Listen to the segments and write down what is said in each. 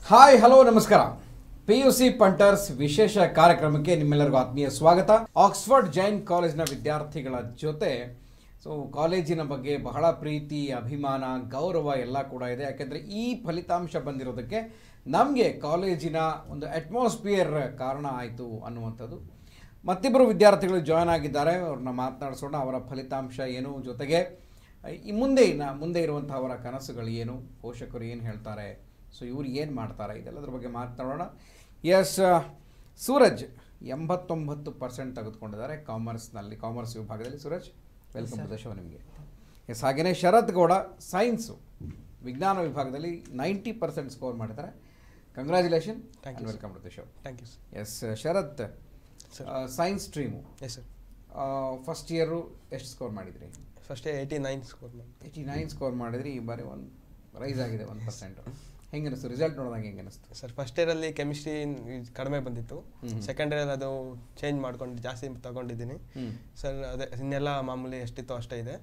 Hi hello ನಮಸ್ಕಾರ P U C punters ವಿಶೇಷ ಕಾರ್ಯಕ್ರಮಕ್ಕೆ ನಿಮ್ಮೆಲ್ಲರಿಗೂ ಆತ್ಮೀಯ ಸ್ವಾಗತ ಆಕ್ಸ್ಫರ್ಡ್ ಜೈನ್ ಕಾಲೇಜ್ನ ವಿದ್ಯಾರ್ಥಿಗಳ ಜೊತೆ ಸೊ ಕಾಲೇಜಿನ ಬಗ್ಗೆ ಬಹಳ ಪ್ರೀತಿ ಅಭಿಮಾನ ಗೌರವ ಎಲ್ಲ ಕೂಡ ಇದೆ ಯಾಕೆಂದರೆ ಈ ಫಲಿತಾಂಶ ಬಂದಿರೋದಕ್ಕೆ ನಮಗೆ ಕಾಲೇಜಿನ ಒಂದು ಅಟ್ಮಾಸ್ಫಿಯರ್ ಕಾರಣ ಆಯಿತು ಅನ್ನುವಂಥದ್ದು ಮತ್ತಿಬ್ಬರು ವಿದ್ಯಾರ್ಥಿಗಳು ಜಾಯ್ನ್ ಆಗಿದ್ದಾರೆ ಅವ್ರನ್ನ ಮಾತನಾಡಿಸೋಣ ಅವರ ಫಲಿತಾಂಶ ಏನು ಜೊತೆಗೆ ಈ ಮುಂದೆ ಇನ್ನ ಮುಂದೆ ಇರುವಂಥ ಅವರ ಕನಸುಗಳು ಏನು ಪೋಷಕರು ಏನು ಹೇಳ್ತಾರೆ ಸೊ ಇವ್ರು ಏನು ಮಾಡ್ತಾರೆ ಇದೆಲ್ಲದ್ರ ಬಗ್ಗೆ ಮಾತನಾಡೋಣ ಎಸ್ ಸೂರಜ್ ಎಂಬತ್ತೊಂಬತ್ತು ಪರ್ಸೆಂಟ್ ತೆಗೆದುಕೊಂಡಿದ್ದಾರೆ ಕಾಮರ್ಸ್ನಲ್ಲಿ ಕಾಮರ್ಸ್ ವಿಭಾಗದಲ್ಲಿ Suraj welcome to the show ನಿಮಗೆ ಎಸ್ ಹಾಗೆಯೇ ಶರತ್ ಗೌಡ ಸೈನ್ಸು ವಿಜ್ಞಾನ ವಿಭಾಗದಲ್ಲಿ ನೈಂಟಿ ಪರ್ಸೆಂಟ್ ಸ್ಕೋರ್ ಮಾಡಿದ್ದಾರೆ congratulation Thank and you, welcome to the show thank you yes Sharath sir science stream yes sir first year ಎಷ್ಟು ಸ್ಕೋರ್ ಮಾಡಿದ್ರಿ ಫಸ್ಟೇ ಏಯ್ಟಿ ನೈನ್ ಸ್ಕೋರ್ ಮಾಡಿ eighty nine score ಮಾಡಿದ್ರಿ ಈ ಬಾರಿ ಒಂದು ರೈಸ್ ಆಗಿದೆ ಒಂದು ಪರ್ಸೆಂಟು ಹೆಂಗೆ ಅನಿಸ್ತು ರಿಸಲ್ಟ್ ನೋಡಿದಾಗ ಹೆಂಗೆ ಅನಿಸ್ತು ಸರ್ ಫಸ್ಟ್ ಇಯರಲ್ಲಿ ಕೆಮಿಸ್ಟ್ರಿ ಕಡಿಮೆ ಬಂದಿತ್ತು ಹ್ಮ್. ಸೆಕೆಂಡ್ ಇಯರ್ ಅದು ಚೇಂಜ್ ಮಾಡ್ಕೊಂಡು ಜಾಸ್ತಿ ತಗೊಂಡಿದ್ದೀನಿ ಹ್ಞೂ ಸರ್ ಅದೇ ಇನ್ನೆಲ್ಲ ಮಾಮೂಲಿ ಎಷ್ಟಿತ್ತು ಅಷ್ಟೇ ಇದೆ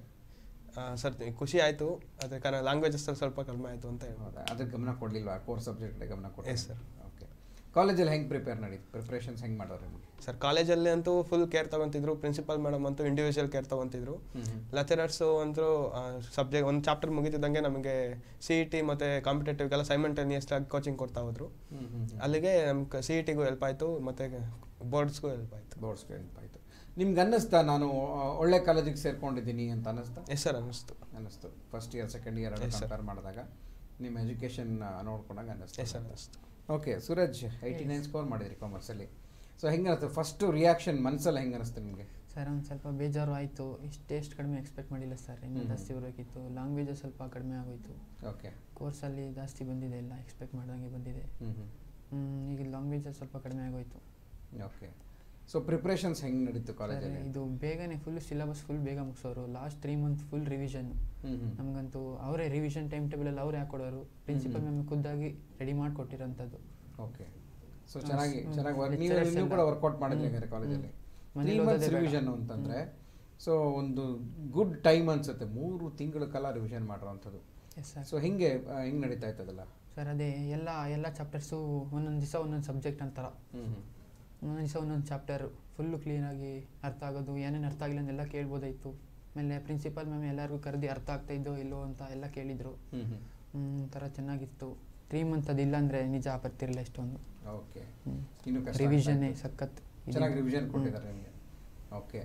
ಸರ್ ಖುಷಿ ಆಯಿತು ಅದ್ರ ಕಾರಣ ಲ್ಯಾಂಗ್ವೇಜಸ್ ಸ್ವಲ್ಪ ಕಡಿಮೆ ಆಯಿತು ಅಂತ ಹೇಳ್ಬೋದು ಹೌದಾ ಅದಕ್ಕೆ ಗಮನ ಕೊಡಲಿಲ್ವಾ ಕೋರ್ ಸಬ್ಜೆಕ್ಟ್ ಗಮನ ಕೊಡಿ Yes, sir. ಓಕೆ ಕಾಲೇಜಲ್ಲಿ ಹೆಂಗೆ ಪ್ರಿಪೇರ್ ನಡೀತು ಪ್ರಿಪ್ರೇಷನ್ಸ್ ಹೆಂಗೆ ಮಾಡೋರು ನಿಮಗೆ ಸರ್ ಕಾಲೇಜಲ್ಲಿ ಅಂತೂ ಫುಲ್ ಕೇರ್ ತಗೊಂತಿದ್ರು ಪ್ರಿನ್ಸಿಪಲ್ ಮೇಡಮ್ ಅಂತೂ ಇಂಡಿವಿಜುವಲ್ ಕೇರ್ ತಗೊಂತಿದ್ರು ಲೆಕ್ಚರರ್ಸು ಅಂತೂ ಸಬ್ಜೆಕ್ಟ್ ಒಂದು ಚಾಪ್ಟರ್ ಮುಗಿತಿದ್ದಂಗೆ ನಮಗೆ ಸಿ ಇ ಟಿ ಮತ್ತು ಕಾಂಪಿಟೇಟಿವ್ಗೆಲ್ಲ ಸೈಮಂಟೇನಿಯಸ್ ಆಗಿ ಕೋಚಿಂಗ್ ಕೊಡ್ತಾ ಹೋದ್ರು ಅಲ್ಲಿಗೆ ನಮ್ಗೆ ಸಿ ಇ ಟಿಗೂ ಹೆಲ್ಪ್ ಆಯಿತು ಮತ್ತು ಬೋರ್ಡ್ಸ್ಗೂ ಹೆಲ್ಪ್ ಆಯಿತು ಬೋರ್ಡ್ಸ್ ಆಯಿತು ನಿಮ್ಗೆ ಅನ್ನಿಸ್ತಾ ನಾನು ಆ, ಒಳ್ಳೆ ಕಾಲೇಜಿಗೆ ಸೇರ್ಕೊಂಡಿದ್ದೀನಿ ಅಂತ ಅನ್ನಿಸ್ತಾ ಎಸ್ ಸರ್ ಅನ್ನಿಸ್ತು ಅನ್ನಿಸ್ತು first year second year Yes, sir. Compare ಮಾಡಿದಾಗ ನಿಮ್ಮ ಎಜುಕೇಷನ್ ನೋಡ್ಕೊಂಡಾಗ ಅನ್ನಿಸ್ತು ಎಸ್ ಸರ್ ಅನ್ನಿಸ್ತು okay Suraj eighty nine score ಮಾಡಿದ್ರಿ ಕಾಮರ್ಸಲ್ಲಿ ಸೊ ಹೆಂಗೆ ಅನಿಸ್ತು ಫಸ್ಟು ರಿಯಾಕ್ಷನ್ ಮನಸ್ಸಲ್ಲಿ ಹೆಂಗೆ ಅನಿಸ್ತು ನಿಮಗೆ ಸರ್ ಒಂದು ಸ್ವಲ್ಪ ಬೇಜಾರು ಆಯಿತು ಇಷ್ಟು ಎಷ್ಟು ಕಡಿಮೆ ಎಕ್ಸ್ಪೆಕ್ಟ್ ಮಾಡಿಲ್ಲ ಸರ್ ಇನ್ನೂ ಹ್ಮ್. ಜಾಸ್ತಿ ಬರಬೇಕಿತ್ತು ಲ್ಯಾಂಗ್ವೇಜಸ್ ಸ್ವಲ್ಪ ಕಡಿಮೆ ಆಗೋಯ್ತು ಓಕೆ ಕೋರ್ಸಲ್ಲಿ ಜಾಸ್ತಿ ಬಂದಿದೆ ಇಲ್ಲ ಎಕ್ಸ್ಪೆಕ್ಟ್ ಮಾಡ್ದಂಗೆ ಬಂದಿದೆ ಹ್ಞೂ ಹ್ಞೂ ಹ್ಮ್, ಈಗ ಲ್ಯಾಂಗ್ವೇಜಸ್ ಸ್ವಲ್ಪ ಕಡಿಮೆ ಆಗೋಯ್ತು ಓಕೆ ಸೊ ಪ್ರಿಪ್ರೇಷನ್ಸ್ ಹೆಂಗೆ ನಡೀತು ಸರ್ ಕಾಲೇಜಲ್ಲಿ ಇದು ಬೇಗನೆ ಫುಲ್ ಸಿಲೆಬಸ್ ಫುಲ್ ಬೇಗ ಮುಗಿಸೋರು last three month full revision ಹ್ಞೂ ಹ್ಞೂ ನಮಗಂತೂ ಅವರೇ ರಿವಿಷನ್ ಟೈಮ್ ಟೇಬಲ್ ಎಲ್ಲ ಅವರೇ ಹಾಕೊಡೋರು ಪ್ರಿನ್ಸಿಪಲ್ ಮ್ಯಾಮ್ ಖುದ್ದಾಗಿ ರೆಡಿ ಮಾಡಿಕೊಟ್ಟಿರೋಂಥದ್ದು ಓಕೆ ಸೊ ಚೆನ್ನಾಗಿ ಹ್ಮ್. ಚೆನ್ನಾಗಿ ವರ್ಕ್ ನೀವು Lecturers ನೀವು ಕೂಡ ಎಲ್ಲ. ವರ್ಕೌಟ್ ಮಾಡಿದ್ರಿ ಹ್ಮ್. ಹಾಗಾದ್ರೆ ಕಾಲೇಜಲ್ಲಿ ಹ್ಮ್. ತ್ರೀ ಮನೇಲಿ ಮಂತ್ಸ್ ಓದೋದೇ ಬೇಡ. ರಿವಿಷನ್ ಅಂತಂದರೆ ಸೊ ಒಂದು ಗುಡ್ ಟೈಮ್ ಅನ್ಸುತ್ತೆ ಮೂರು ತಿಂಗಳ ಕಾಲ ರಿವಿಷನ್ ಮಾಡಿರೋವಂಥದ್ದು ಎಸ್ ಸರ್ ಸೊ ಹಿಂಗೆ ಹೆಂಗೆ ನಡೀತಾ ಇತ್ತದಲ್ಲ ಸರ್ ಅದೇ ಎಲ್ಲ ಎಲ್ಲ ಚಾಪ್ಟರ್ಸು ಒಂದೊಂದು ದಿವಸ ಒಂದೊಂದು ಸಬ್ಜೆಕ್ಟ್ ಅಂತಾರ ಹ್ಞೂ ಹ್ಞೂ ಒಂದೊಂದು ದಿವಸ ಒಂದೊಂದು ಚಾಪ್ಟರ್ ಫುಲ್ಲು ಕ್ಲೀನಾಗಿ ಅರ್ಥ ಆಗೋದು ಏನೇನು ಅರ್ಥ ಆಗಿಲ್ಲ ಅಂತೆಲ್ಲ ಕೇಳ್ಬೋದಾಯಿತು ಆಮೇಲೆ ಪ್ರಿನ್ಸಿಪಲ್ ಮ್ಯಾಮ್ ಎಲ್ಲರಿಗೂ ಕರೆದು ಅರ್ಥ ಆಗ್ತಾ ಇದ್ದೋ ಇಲ್ಲೋ ಅಂತ ಎಲ್ಲ ಕೇಳಿದರು ಹ್ಞೂ ಹ್ಞೂ ಒಂಥರ ಚೆನ್ನಾಗಿತ್ತು ತ್ರೀ ಮಂತ್ ಅದಿಲ್ಲ ಅಂದರೆ ನಿಜ ಬರ್ತಿರಲಿಲ್ಲ ಇಷ್ಟೊಂದು ಓಕೆ ಇನ್ನು ಕಷ್ಟ ರಿವಿಷನ್ನೇ ಆಗ್ತಾ ಇತ್ತು. ಸಖತ್ ಇದೆ. ಚೆನ್ನಾಗಿ ರಿವಿಷನ್ ಹ್ಮ್. ಕೊಟ್ಟಿದ್ದಾರೆ ನಿಮಗೆ ಓಕೆ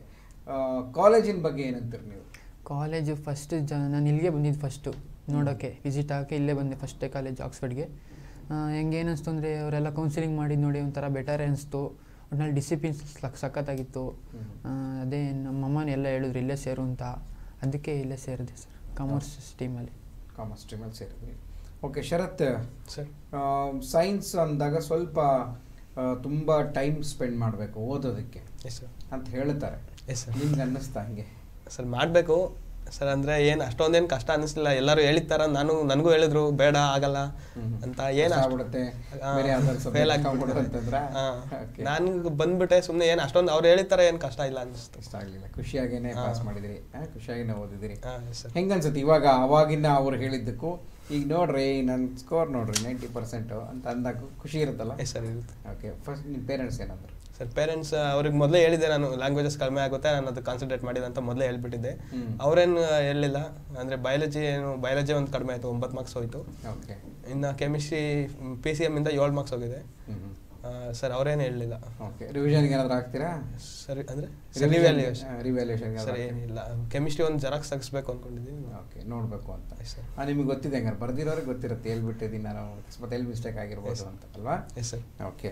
ಕಾಲೇಜಿನ ಬಗ್ಗೆ ಏನಂತೀರಿ ನೀವು ಕಾಲೇಜು ಫಸ್ಟ್ ಜ ನಾನು ಇಲ್ಲಿಗೆ ಬಂದಿದ್ದು ಫಸ್ಟು ನೋಡೋಕ್ಕೆ ವಿಸಿಟ್ ಆಗೋಕ್ಕೆ ಇಲ್ಲೇ ಬಂದೆ ಫಸ್ಟೇ ಕಾಲೇಜ್ ಆಕ್ಸ್ಫರ್ಡ್ಗೆ ಹೆಂಗೆ ಏನು ಅನಿಸ್ತು ಅಂದರೆ ಅವರೆಲ್ಲ ಕೌನ್ಸಿಲಿಂಗ್ ಮಾಡಿದ್ದು ನೋಡಿ ಒಂಥರ ಬೆಟರ್ ಅನಿಸ್ತು ಒಟ್ನಲ್ಲಿ ಡಿಸಿಪ್ಲಿನ್ಸ್ ಸಖತ್ತಾಗಿತ್ತು ಆ, ಅದೇ ನಮ್ಮ ಅಮ್ಮನ ಎಲ್ಲ ಹೇಳಿದ್ರು ಇಲ್ಲೇ ಸೇರು ಅಂತ ಅದಕ್ಕೆ ಇಲ್ಲೇ ಸೇರಿದೆ ಸರ್ ಕಾಮರ್ಸ್ ಸ್ಟ್ರೀಮಲ್ಲಿ ಕಾಮರ್ಸ್ ಸ್ಟ್ರೀಮಲ್ಲಿ ಸೇರಿದ್ರಿ ಓಕೆ ಶರತ್ ಸರ್ ಸೈನ್ಸ್ ಅಂದಾಗ ಸ್ವಲ್ಪ ಆ, ತುಂಬ ಟೈಮ್ ಸ್ಪೆಂಡ್ ಮಾಡಬೇಕು ಓದೋದಕ್ಕೆ ಎಸ್ ಸರ್ ಅಂತ ಹೇಳ್ತಾರೆ ಎಸ್ ಸರ್ ನಿಮ್ಗೆ ಅನ್ನಿಸ್ತಾ ಹಂಗೆ ಸರ್ ಮಾಡಬೇಕು ಸರ್ ಅಂದರೆ ಏನು ಅಷ್ಟೊಂದೇನು ಕಷ್ಟ ಅನ್ನಿಸ್ಲಿಲ್ಲ ಎಲ್ಲರೂ ಹೇಳಿರ್ತಾರ ನಾನು ನನಗೂ ಹೇಳಿದ್ರು ಬೇಡ ಆಗಲ್ಲ ಹ್ಮ್. ಅಂತ ಏನು ಕಷ್ಟ ಆಗ್ಬಿಡುತ್ತೆ, ಬೇರೆ ಯಾವ್ದಾದ್ರು subject ಫೇಲ್ ತಗೊಂಡ್ಬಿಡು ಅಂತಂದ್ರಾ? ಆಗ್ಬಿಡುತ್ತೆ Okay. ನಾನು ಬಂದ್ಬಿಟ್ಟೆ ಸುಮ್ಮನೆ ಏನು ಅಷ್ಟೊಂದು ಅವ್ರು ಹೇಳಿರ್ತಾರೆ ಏನು ಕಷ್ಟ ಇಲ್ಲ ಅನ್ನಿಸ್ತು ಇಷ್ಟ ಆಗಲಿಲ್ಲ ಖುಷಿಯಾಗೇನೆ ಹಾ. ಪಾಸ್ ಮಾಡಿದಿರಿ ಆ, ಖುಷಿಯಾಗಿನೇ ಓದಿದಿರಿ ಹಾಂ ಸರ್ ಹೆಂಗೆ ಅನ್ಸುತ್ತೆ ಇವಾಗ ಅವಾಗಿನ ಅವ್ರು ಹೇಳಿದ್ದಕ್ಕೂ ಈಗ ನೋಡ್ರಿ ನನ್ನ ಸ್ಕೋರ್ ನೋಡ್ರಿ ನೈಂಟಿ ಪರ್ಸೆಂಟು ಅಂತ ಅಂದಾಗ ಖುಷಿ ಇರುತ್ತಲ್ಲ ಎಸ್ ಸರ್ ಇರುತ್ತೆ ಓಕೆ ಫಸ್ಟ್ ನಿಮ್ಮ ಪೇರೆಂಟ್ಸ್ ಏನಂದ್ರು ಸರ್ ಪೇರೆಂಟ್ಸ್ ಅವ್ರಿಗೆ ಮೊದಲೇ ಹೇಳಿದ್ದೆ ನಾನು ಲ್ಯಾಂಗ್ವೇಜಸ್ ಕಡಿಮೆ ಆಗುತ್ತೆ ನಾನು ಅದು ಕಾನ್ಸಂಟ್ರೇಟ್ ಮಾಡಿದೆ ಅಂತ ಮೊದಲೇ ಹೇಳ್ಬಿಟ್ಟಿದ್ದೆ ಹ್ಮ್. ಅವ್ರೇನು ಹೇಳಿಲ್ಲ ಅಂದರೆ ಬಯಾಲಜಿ ಏನು ಬಯಾಲಜಿ ಒಂದು ಕಡಿಮೆ ಆಯಿತು ಒಂಬತ್ತು ಮಾರ್ಕ್ಸ್ ಹೋಯಿತು ಓಕೆ ಇನ್ನು ಕೆಮಿಸ್ಟ್ರಿ ಪಿ ಸಿ ಎಮ್ಮಿಂದ ಏಳು ಮಾರ್ಕ್ಸ್ ಹೋಗಿದೆ ಹ್ಞೂ ಸರ್ ಅವ್ರೇನು ಹೇಳಲಿಲ್ಲ ಓಕೆ ರಿವಿಷನ್ಗೆ ಏನಾದ್ರು ಹಾಕ್ತೀರಾ ಸರಿ ಅಂದರೆ ರಿವ್ಯಾಲ್ಯೂಯೇಷನ್ ರಿವ್ಯಾಲ್ಯೂಯೇಷನ್ ಸರ್ ಏನಿಲ್ಲ ಕೆಮಿಸ್ಟ್ರಿ ಒಂದು ಜೆರಾಕ್ಸ್ ತೆಗಿಸ್ಬೇಕು ಅಂದ್ಕೊಂಡಿದ್ದೀವಿ ಓಕೆ ನೋಡಬೇಕು ಅಂತ ಎಸ್ ಸರ್ ಆ, ನಿಮಗೆ ಗೊತ್ತಿದೆ ಹಂಗಾರೆ ಬರ್ದಿರೋರಿಗೆ ಗೊತ್ತಿರುತ್ತೆ ಹೇಳ್ಬಿಟ್ಟಿದ್ದೀನಿ ನಾನು ಅಕಸ್ಮಾತ್ ಎಲ್ಲಿ ಮಿಸ್ಟೇಕ್ ಆಗಿರ್ಬೋದು Yes. ಅಂತ ಅಲ್ವಾ ಎಸ್ ಸರ್ ಓಕೆ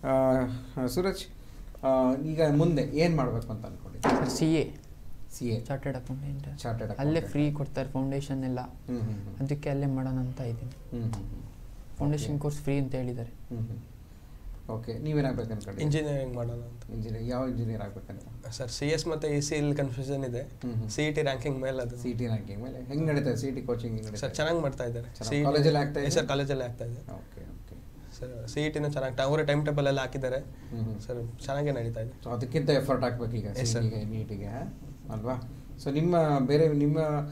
ಸೂರಜ್ ಆ, ಈಗ ಮುಂದೆ ಏನು ಮಾಡಬೇಕು ಅಂತ ಅನ್ಕೊಂಡಿದ್ದೀನಿ sir C A C A chartered accountant Chartered ಅಲ್ಲೇ accountant. ಫ್ರೀ ಕೊಡ್ತಾರೆ ಫೌಂಡೇಶನ್ ಎಲ್ಲ ಹ್ಞೂ ಹ್ಞೂ ಹ್ಞೂ ಅದಕ್ಕೆ ಅಲ್ಲೇ ಮಾಡೋಣ ಅಂತ ಇದ್ದೀನಿ ಹ್ಞೂ ಹ್ಞೂ ಫೌಂಡೇಶನ್ ಕೋರ್ಸ್ ಫ್ರೀ ಅಂತ ಹೇಳಿದ್ದಾರೆ ಹ್ಞೂ ಹ್ಞೂ ಓಕೆ ನೀವೇನಾಗಬೇಕು ಅನ್ಕೊಂಡಿದ್ದೀರಿ ಇಂಜಿನಿಯರಿಂಗ್ ಮಾಡೋಣ ಅಂತ ಇಂಜಿನಿಯರ್ ಯಾವ ಇಂಜಿನಿಯರ್ ಆಗ್ಬೇಕಂತ ಸರ್ ಸಿ ಎಸ್ ಮತ್ತು ಇ ಸಿ ಇಲ್ಲಿ ಕನ್ಫ್ಯೂಷನ್ ಇದೆ ಹ್ಮ್ ಹ್ಮ್. ಸಿ ಇ ಟಿ ರ್ಯಾಂಕಿಂಗ್ ಮೇಲೆ ಅದು ಸಿ ಟಿ ರ್ಯಾಂಕಿಂಗ್ ಮೇಲೆ ಹೆಂಗೆ ನಡೀತದೆ ಸಿ ಟಿ ಕೋಚಿಂಗ್ ಹೆಂಗೆ ಸರ್ ಚೆನ್ನಾಗಿ ಮಾಡ್ತಾ ಇದ್ದಾರೆ ಚೆನ್ನಾಗಿ. ಕಾಲೇಜಲ್ಲಿ ಆಗ್ತಾ ಇದೆ? ಸರ್ ಕಾಲೇಜಲ್ಲಿ ಆಗ್ತಾ ಇದೆ okay okay sir C E ಟಿನೂ ಚೆನ್ನಾಗಿ ಅವರೇ ಟೈಮ್ ಟೇಬಲ್ ಎಲ್ಲ ಹಾಕಿದ್ದಾರೆ ಹ್ಞೂ ಹ್ಞೂ ಸರ್ ಚೆನ್ನಾಗೇ ನಡೀತಾ ಇದೆ ಸೊ ಅದಕ್ಕಿಂತ ಎಫರ್ಟ್ ಹಾಕ್ಬೇಕು ಈಗ Yes, sir. ಸಿ ನೀಟಿಗೆ ಅಲ್ವಾ ಸೊ ನಿಮ್ಮ ಬೇರೆ ನಿಮ್ಮ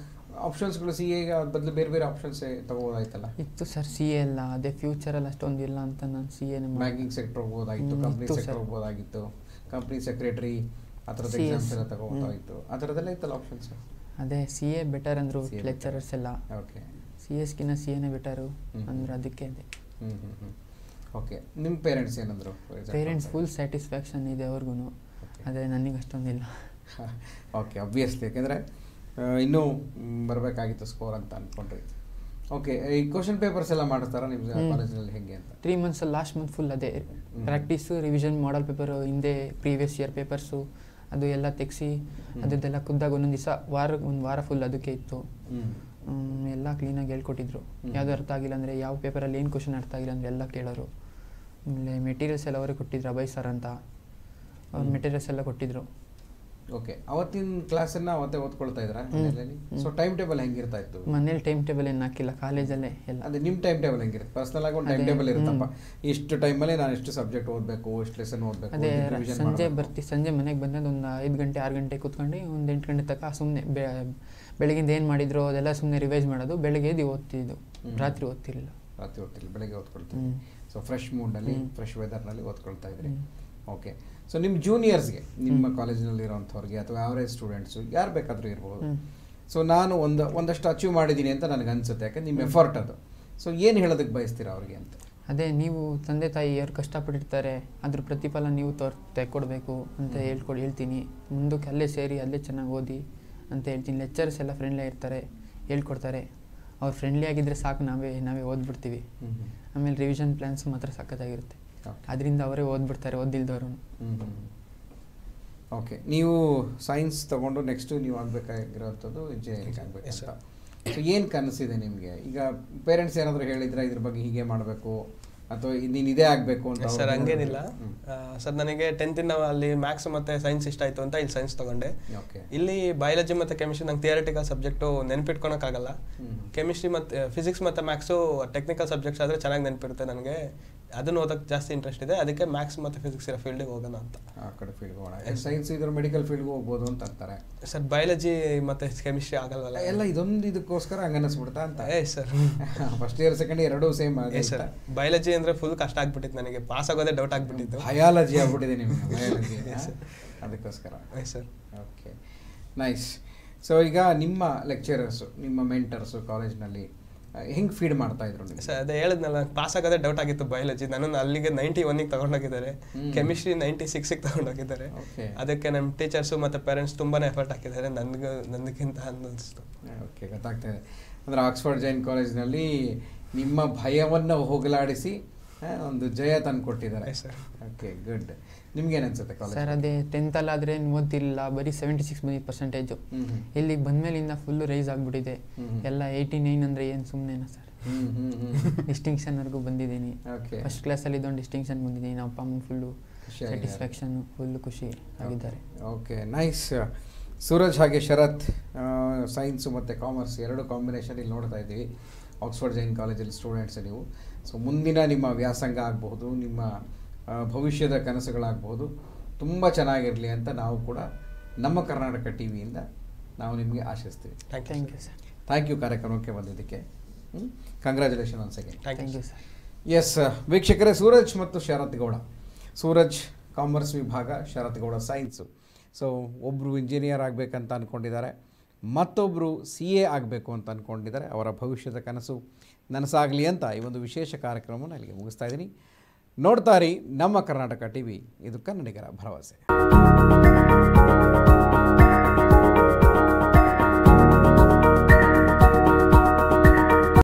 ಆಪ್ಷನ್ಸ್ಗಳು ಸಿ ಎಗೆ ಬದಲು ಬೇರೆ ಬೇರೆ ಆಪ್ಷನ್ಸ್ ತಗೋಬೋದಾಯ್ತಲ್ಲ ಇತ್ತು ಸರ್ ಸಿ ಎ ಎಲ್ಲ ಅದೇ ಫ್ಯೂಚರಲ್ಲಿ ಅಷ್ಟೊಂದು ಇಲ್ಲ ಅಂತ ನಾನು ಸಿ ಎನೇ ಬ್ಯಾಂಕಿಂಗ್ ಸೆಕ್ಟರ್ ಹೋಗ್ಬೋದಾಗಿತ್ತು ಹ್ಮ್, ಕಂಪ್ನಿ ಇತ್ತು ಸೆಕ್ಟರ್ sir. ಹೋಗ್ಬೋದಾಗಿತ್ತು ಕಂಪ್ನಿ ಸೆಕ್ರೆಟರಿ ಆ ಥರದ CS. ಎಕ್ಸಾಮ್ಸ್ ಎಲ್ಲ ತಗೋಬೋದಾಗಿತ್ತು ಆ ಥರದ್ದೆಲ್ಲ ಇತ್ತಲ್ಲ ಆಪ್ಷನ್ಸ್ ಅದೇ ಸಿ ಎ ಬೆಟರ್ ಅಂದರು CA better. ಲೆಕ್ಚರರ್ಸ್ ಎಲ್ಲ ಓಕೆ ಸಿ ಎಸ್ಗಿನ ಸಿ ಎನೇ ಬೆಟರು ಹ್ಮ್. ಅಂದ್ರೆ ಅದಕ್ಕೆ ಅದೇ ಹ್ಞೂ ಹ್ಞೂ ಹ್ಞೂ ಓಕೆ ನಿಮ್ಮ ಪೇರೆಂಟ್ಸ್ ಏನಂದ್ರು for example? Parents full satisfaction ಇದೆ ಅವ್ರಿಗೂ Okay. ಆದರೆ ನನಗೆ ಅಷ್ಟೊಂದಿಲ್ಲ ಓಕೆ ಅಬ್ವಿಯಸ್ಲಿ ಯಾಕೆಂದರೆ ಇನ್ನೂ ಬರಬೇಕಾಗಿತ್ತು ಸ್ಕೋರ್ ಅಂತ ಅಂದ್ಕೊಂಡ್ರಿ ಓಕೆ ಈ ಕ್ವಶನ್ ಪೇಪರ್ಸ್ ಎಲ್ಲ ಮಾಡಿಸ್ತಾರಾ ನಿಮ್ಮ ಹ್ಮ್. ಕಾಲೇಜಿನಲ್ಲಿ ಹೆಂಗೆ ಅಂತ three months last month full ಅದೇ ಪ್ರಾಕ್ಟೀಸು ರಿವಿಷನ್ ಮಾಡಲ್ ಪೇಪರು ಹಿಂದೆ ಪ್ರೀವಿಯಸ್ ಇಯರ್ ಪೇಪರ್ಸು ಅದು ಎಲ್ಲ ತೆಗೆಸಿ ಅದರದ್ದೆಲ್ಲ ಖುದ್ದಾಗಿ ಒಂದೊಂದು ದಿವಸ ವಾರ ಒಂದು ವಾರ ಫುಲ್ ಅದಕ್ಕೆ ಇತ್ತು ಹ್ಞೂ ಹ್ಮ್, ಎಲ್ಲ ಕ್ಲೀನಾಗಿ ಹೇಳ್ಕೊಟ್ಟಿದ್ರು ಹ್ಮ್. ಯಾವುದು ಅರ್ಥ ಆಗಿಲ್ಲ ಅಂದರೆ ಯಾವ ಪೇಪರಲ್ಲಿ ಏನು ಕ್ವಶನ್ ಅರ್ಥ ಆಗಿಲ್ಲ ಅಂದರೆ ಎಲ್ಲ ಕೇಳೋರು ಆಮೇಲೆ ಮೆಟೀರಿಯಲ್ಸ್ ಎಲ್ಲ ಅವರೇ ಕೊಟ್ಟಿದ್ರು ಅಭಯ್ ಸರ್ ಅಂತ ಅವ್ರು ಹ್ಮ್. ಮೆಟೀರಿಯಲ್ಸ್ ಎಲ್ಲ ಕೊಟ್ಟಿದ್ರು ಓಕೆ ಅವತ್ತಿನ ಕ್ಲಾಸನ್ನ ಅವತ್ತೇ ಓದ್ಕೊಳ್ತಾ ಇದ್ರಾ ಹ್ಮ್. ಮನೆಯಲ್ಲಿ ಹ್ಮ್. ಸೊ ಟೈಮ್ ಟೇಬಲ್ ಹೆಂಗಿರ್ತಾ ಇತ್ತು ಮನೇಲಿ ಟೈಮ್ ಟೇಬಲ್ ಏನು ಹಾಕಿಲ್ಲ ಕಾಲೇಜಲ್ಲೇ ಎಲ್ಲ ಅದೇ ನಿಮ್ಮ ಟೈಮ್ ಟೇಬಲ್ ಹೆಂಗಿರುತ್ತೆ ಪರ್ಸನಲ್ ಆಗಿ ಒಂದು ಟೈಮ್ ಅದೇ, ಟೇಬಲ್ ಇರುತ್ತಪ್ಪ ಹ್ಮ್. ಇಷ್ಟು ಟೈಮಲ್ಲಿ ನಾನು ಎಷ್ಟು ಸಬ್ಜೆಕ್ಟ್ ಓದಬೇಕು ಎಷ್ಟು ಲೆಸನ್ ಓದಬೇಕು ಅದೇ ರ- ಸಂಜೆ ಬರ್ತಿ ಸಂಜೆ ಮನೆಗೆ ಬಂದದ್ದು ಒಂದು ಐದು ಗಂಟೆ ಆರು ಗಂಟೆ ಕೂತ್ಕೊಂಡು ಒಂದು ಎಂಟು ಗಂಟೆ ತನಕ ಸುಮ್ಮನೆ ಬೆಳಗಿಂದ ಏನು ಮಾಡಿದ್ರು ಅದೆಲ್ಲ ಸುಮ್ಮನೆ ರಿವೈಸ್ ಮಾಡೋದು ಬೆಳಗ್ಗೆ ಎದ್ದು ಓದ್ತಿದ್ದು ಹ್ಮ್. ರಾತ್ರಿ ಓದ್ತಿರ್ಲಿಲ್ಲ ರಾತ್ರಿ ಓದ್ತಿಲ್ಲ ಬೆಳಗ್ಗೆ ಓದ್ಕೊಳ್ತೀವಿ ಹ್ಮ್. ಸೊ ಫ್ರೆಶ್ ಮೂಡ್ನಲ್ಲಿ ಹ್ಮ್. ಫ್ರೆಶ್ ವೆದರ್ನಲ್ಲಿ ಓದ್ಕೊಳ್ತಾ ಇದ್ರಿ ಹ್ಮ್. ಓಕೆ ಸೊ ನಿಮ್ಮ ಜೂನಿಯರ್ಸ್ಗೆ ನಿಮ್ಮ ಹ್ಮ್. ಕಾಲೇಜಿನಲ್ಲಿ ಇರೋಂಥವ್ರಿಗೆ ಅಥವಾ ಆವರೇಜ್ ಸ್ಟೂಡೆಂಟ್ಸು ಯಾರು ಬೇಕಾದರೂ ಇರ್ಬೋದು ಹ್ಮ್. ಸೊ ನಾನು ಒಂದು ಒಂದಷ್ಟು ಅಚೀವ್ ಮಾಡಿದ್ದೀನಿ ಅಂತ ನನಗೆ ಅನ್ಸುತ್ತೆ ಯಾಕಂದ್ರೆ ನಿಮ್ಮ ಎಫರ್ಟ್ ಅದು ಸೊ ಏನು ಹೇಳೋದಕ್ಕೆ ಬಯಸ್ತೀರಾ ಅವ್ರಿಗೆ ಅಂತ ಅದೇ ನೀವು ತಂದೆ ತಾಯಿ ಅವ್ರು ಕಷ್ಟಪಟ್ಟಿರ್ತಾರೆ ಅದ್ರ ಪ್ರತಿಫಲ ನೀವು ತೋರ್ ತೆಕ್ಕೊಡ್ಬೇಕು ಅಂತ ಹ್ಮ್. ಹೇಳ್ಕೊಡಿ ಹೇಳ್ತೀನಿ ಮುಂದಕ್ಕೆ ಅಲ್ಲೇ ಸೇರಿ ಅಲ್ಲೇ ಚೆನ್ನಾಗಿ ಓದಿ ಅಂತ ಹೇಳ್ತೀನಿ ಲೆಕ್ಚರ್ಸ್ ಎಲ್ಲ ಫ್ರೆಂಡ್ಲಿ ಇರ್ತಾರೆ ಹೇಳ್ಕೊಡ್ತಾರೆ ಅವ್ರು ಫ್ರೆಂಡ್ಲಿ ಆಗಿದ್ದರೆ ಸಾಕು ನಾವೇ ನಾವೇ ಓದ್ಬಿಡ್ತೀವಿ ಆಮೇಲೆ ರಿವಿಷನ್ ಪ್ಲ್ಯಾನ್ಸ್ ಮಾತ್ರ ಸಖತ್ತಾಗಿರುತ್ತೆ Okay. ಅದರಿಂದ ಅವರೇ ಓದ್ಬಿಡ್ತಾರೆ ಓದಿಲ್ದವರು ಓಕೆ ನೀವು ಸೈನ್ಸ್ ತಗೊಂಡು ನೆಕ್ಸ್ಟು ನೀವು ಆಗಬೇಕಾಗಿರೋಂಥದ್ದು ಇಂಜಿನಿಯರಿಂಗ್ Yes, ಆಗಬೇಕಂತ sir. ಸೊ ಏನು ಕನಸಿದೆ ನಿಮಗೆ ಈಗ ಪೇರೆಂಟ್ಸ್ ಏನಾದರೂ ಹೇಳಿದ್ರೆ ಇದ್ರ ಬಗ್ಗೆ ಹೀಗೆ ಮಾಡಬೇಕು ಅಥವಾ ನೀನು ಇದೇ ಆಗಬೇಕು ಅಂತ ಸರ್ ಅವ್ರು ಹಂಗೇನಿಲ್ಲ ಹ್ಮ್. ಸರ್ ನನಗೆ ಟೆಂತಿಂದ ಅಲ್ಲಿ ಮ್ಯಾಥ್ಸ್ ಮತ್ತೆ ಸೈನ್ಸ್ ಇಷ್ಟ ಆಯ್ತು ಅಂತ ಇಲ್ಲಿ ಸೈನ್ಸ್ ತಗೊಂಡೆ ಓಕೆ ಇಲ್ಲಿ ಬಯಾಲಜಿ ಮತ್ತೆ ಕೆಮಿಸ್ಟ್ರಿ ನಂಗೆ ಥಿಯರಿಟಿಕಲ್ ಸಬ್ಜೆಕ್ಟು ನೆನ್ಪಿಟ್ಕೊಳಕ್ಕಾಗಲ್ಲ ಹ್ಮ್. ಕೆಮಿಸ್ಟ್ರಿ ಮತ್ತು ಫಿಸಿಕ್ಸ್ ಮತ್ತು ಮ್ಯಾಥ್ಸು ಟೆಕ್ನಿಕಲ್ ಸಬ್ಜೆಕ್ಟ್ಸ್ ಆದರೆ ಚೆನ್ನಾಗಿ ನೆನಪಿರುತ್ತೆ ನನಗೆ ಅದನ್ನು ಓದಕ್ಕೆ ಜಾಸ್ತಿ ಇಂಟ್ರೆಸ್ಟ್ ಇದೆ ಅದಕ್ಕೆ ಮ್ಯಾಥ್ಸ್ ಮತ್ತು ಫಿಸಿಕ್ಸ್ ಇರೋ ಫೀಲ್ಡಿಗೆ ಹೋಗೋಣ ಅಂತ ಆ ಕಡೆ ಫೀಲ್ಡ್ಗೆ ಹೋಗೋಣ ಸೈನ್ಸ್ ಇದ್ರ ಮೆಡಿಕಲ್ ಫೀಲ್ಡ್ಗೆ ಹೋಗ್ಬೋದು ಅಂತ ಅಂತಾರೆ ಸರ್ ಬಯಾಲಜಿ ಮತ್ತು ಕೆಮಿಸ್ಟ್ರಿ ಆಗಲ್ವಲ್ಲ ಎಲ್ಲ ಇದೊಂದು ಇದಕ್ಕೋಸ್ಕರ ಹಂಗ ಅನ್ನಿಸ್ಬಿಡ್ತಾ ಅಂತ ಏ ಸರ್ ಫಸ್ಟ್ ಇಯರ್ ಸೆಕೆಂಡ್ ಎರಡೂ ಸೇಮ್ ಏ ಸರ್ ಬಯಾಲಜಿ ಅಂದರೆ ಫುಲ್ ಕಷ್ಟ ಆಗ್ಬಿಟ್ಟಿತ್ತು ನನಗೆ ಪಾಸ್ ಆಗೋದೇ ಡೌಟ್ ಆಗ್ಬಿಟ್ಟಿತ್ತು ಬಯಾಲಜಿ ಆಗ್ಬಿಟ್ಟಿದೆ ನಿಮಗೆ ಬಯಾಲಜಿ Yes, sir. ಅದಕ್ಕೋಸ್ಕರ ಏ ಸರ್ ಓಕೆ ನೈಸ್ ಸೊ ಈಗ ನಿಮ್ಮ ಲೆಕ್ಚರರ್ಸು ನಿಮ್ಮ ಮೆಂಟರ್ಸು ಕಾಲೇಜ್ನಲ್ಲಿ ಹೆಂಗೆ ಫೀಡ್ ಮಾಡ್ತಾ ಇದ್ರು ನಿಮ್ಗೆ? ಸರ್ ಅದೇ ಹೇಳಿದ್ನಲ್ಲ ಪಾಸ್ ಆಗೋದೇ ಡೌಟ್ ಆಗಿತ್ತು ಬಯಾಲಜಿ ನನ್ನನ್ನು ಅಲ್ಲಿಗೆ ನೈಂಟಿ ಒನ್ನಿಗೆ ತಗೊಂಡೋಗಿದ್ದಾರೆ ಹ್ಮ್. ಕೆಮಿಸ್ಟ್ರಿ ನೈಂಟಿ ಸಿಕ್ಸಿಗೆ ತಗೊಂಡೋಗಿದ್ದಾರೆ Okay. ಅದಕ್ಕೆ ನಮ್ಮ ಟೀಚರ್ಸು ಮತ್ತು ಪೇರೆಂಟ್ಸ್ ತುಂಬಾನೇ ಎಫರ್ಟ್ ಹಾಕಿದ್ದಾರೆ ನನಗೆ ನನಗಿಂತ ಅನ್ನಿಸ್ತು ಓಕೆ ಗೊತ್ತಾಗ್ತಾ ಇದೆ ಅಂದರೆ ಆಕ್ಸ್ಫರ್ಡ್ ಜೈನ್ ಕಾಲೇಜ್ನಲ್ಲಿ ನಿಮ್ಮ ಭಯವನ್ನು ಹೋಗಲಾಡಿಸಿ ಆ, ಒಂದು ಜಯ ತಂದು ಕೊಟ್ಟಿದ್ದಾರೆ Yes, sir. ಓಕೆ ಗುಡ್ ನಿಮ್ಗೇನು ಅನ್ಸುತ್ತೆ ಕಾಲೇಜ್ ಸರ್ ಅದೇ ಟೆಂತಲ್ಲಾದರೆ ಓದ್ತಿರ್ಲಿಲ್ಲ ಬರೀ ಸೆವೆಂಟಿ ಸಿಕ್ಸ್ ಬಂದಿದ್ದು ಪರ್ಸೆಂಟೇಜು ಹ್ಮ್ ಹ್ಮ್. ಇಲ್ಲಿಗೆ ಬಂದಮೇಲಿಂದ ಫುಲ್ಲು ರೈಸ್ ಆಗಿಬಿಟ್ಟಿದೆ ಹ್ಮ್ ಹ್ಮ್. ಎಲ್ಲ ಏಯ್ಟಿ ನೈನ್ ಅಂದರೆ ಏನು ಸುಮ್ಮನೆನಾ ಸರ್ ಹ್ಮ್ ಹ್ಮ್ ಹ್ಮ್ ಡಿಸ್ಟಿಂಕ್ಷನ್ವರೆಗೂ ಬಂದಿದ್ದೀನಿ ಓಕೆ ಫಸ್ಟ್ ಕ್ಲಾಸಲ್ಲಿ ಇದೊಂದು ಡಿಸ್ಟಿಂಕ್ಷನ್ ಬಂದಿದ್ದೀನಿ ನಮ್ಮ ಅಪ್ಪ ಅಮ್ಮ ಫುಲ್ಲು ಖುಷಿಯಾಗಿದ್ದಾರೆ. ಸ್ಯಾಟಿಸ್ಫ್ಯಾಕ್ಷನ್ ಫುಲ್ಲು ಖುಷಿ ಆಗಿದ್ದಾರೆ ಓಕೆ ನೈಸ್ ಸೂರಜ್ ಹಾಗೆ ಶರತ್ ಸೈನ್ಸು ಮತ್ತು ಕಾಮರ್ಸ್ ಎರಡು ಕಾಂಬಿನೇಷನ್ ಇಲ್ಲಿ ನೋಡ್ತಾ ಇದ್ದೀವಿ ಆಕ್ಸ್ಫರ್ಡ್ ಜೈನ್ ಕಾಲೇಜಲ್ಲಿ ಸ್ಟೂಡೆಂಟ್ಸ್ ನೀವು ಸೊ ಮುಂದಿನ ನಿಮ್ಮ ವ್ಯಾಸಂಗ ಆಗಬಹುದು ನಿಮ್ಮ ಆ, ಭವಿಷ್ಯದ ಕನಸುಗಳಾಗಬಹುದು ತುಂಬ ಚೆನ್ನಾಗಿರಲಿ ಅಂತ ನಾವು ಕೂಡ ನಮ್ಮ ಕರ್ನಾಟಕ ಟಿ ವಿಯಿಂದ ನಾವು ನಿಮಗೆ ಆಶಿಸ್ತೀವಿ thank you thank you sir thank you ಕಾರ್ಯಕ್ರಮಕ್ಕೆ ಬಂದಿದ್ದಕ್ಕೆ congratulation once again thank you sir yes ವೀಕ್ಷಕರೇ ಸೂರಜ್ ಮತ್ತು ಶರತ್ ಗೌಡ ಸೂರಜ್ ಕಾಮರ್ಸ್ ವಿಭಾಗ ಶರತ್ ಗೌಡ ಸೈನ್ಸು ಸೊ ಒಬ್ಬರು ಇಂಜಿನಿಯರ್ ಆಗಬೇಕಂತ ಅಂದ್ಕೊಂಡಿದ್ದಾರೆ ಮತ್ತೊಬ್ಬರು ಸಿ ಎ ಆಗಬೇಕು ಅಂತ ಅಂದ್ಕೊಂಡಿದ್ದಾರೆ ಅವರ ಭವಿಷ್ಯದ ಕನಸು ನನಸಾಗಲಿ ಅಂತ ಈ ಒಂದು ವಿಶೇಷ ಕಾರ್ಯಕ್ರಮವನ್ನು ಅಲ್ಲಿಗೆ ಮುಗಿಸ್ತಾ ಇದ್ದೀನಿ ನೋಡ್ತಾ ಇರಿ ನಮ್ಮ ಕರ್ನಾಟಕ ಟಿ ವಿ ಇದು ಕನ್ನಡಿಗರ ಭರವಸೆ